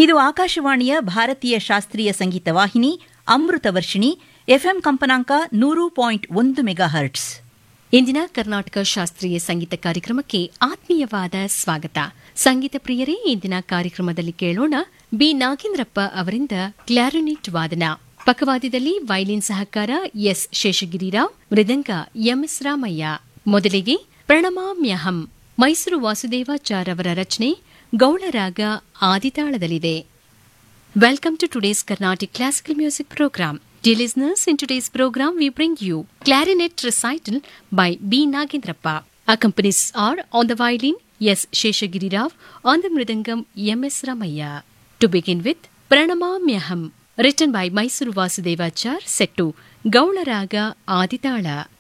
ಇದು ಆಕಾಶವಾಣಿಯ ಭಾರತೀಯ ಶಾಸ್ತ್ರೀಯ ಸಂಗೀತ ವಾಹಿನಿ ಅಮೃತ ವರ್ಷಿಣಿ ಎಫ್ಎಂ ಕಂಪನಾಂಕ ನೂರು ಪಾಯಿಂಟ್ ಒಂದು ಮೆಗಾ ಹರ್ಟ್ಸ್ ಇಂದಿನ ಕರ್ನಾಟಕ ಶಾಸ್ತ್ರೀಯ ಸಂಗೀತ ಕಾರ್ಯಕ್ರಮಕ್ಕೆ ಆತ್ಮೀಯವಾದ ಸ್ವಾಗತ ಸಂಗೀತ ಪ್ರಿಯರೇ ಇಂದಿನ ಕಾರ್ಯಕ್ರಮದಲ್ಲಿ ಕೇಳೋಣ ಬಿ ನಾಗೇಂದ್ರಪ್ಪ ಅವರಿಂದ ಕ್ಲಾರಿನೆಟ್ ವಾದನ ಪಕ್ಕವಾದ್ಯದಲ್ಲಿ ವೈಲಿನ್ ಸಹಕಾರ ಎಸ್ ಶೇಷಗಿರಿರಾವ್ ಮೃದಂಗ ಎಂಎಸ್ ರಾಮಯ್ಯ ಮೊದಲಿಗೆ ಪ್ರಣಮಾಮ್ಯಹಂ ಮೈಸೂರು ವಾಸುದೇವಾಚಾರ್ ಅವರ ರಚನೆ ಗೌಳರಾಗ ಆದಿತಾಳದಲ್ಲಿದೆ Welcome to today's Carnatic Classical Music Program. Dear listeners, in today's program we bring you Clarinet Recital by B. Nagendrappa. Accompanies are on the violin S. Sheshagiri Rao, on the mridangam M. S. Ramaya. To begin with, Pranamamyaham, written by Mysuru Vasudevachar, set to Gaula Raga Aditala.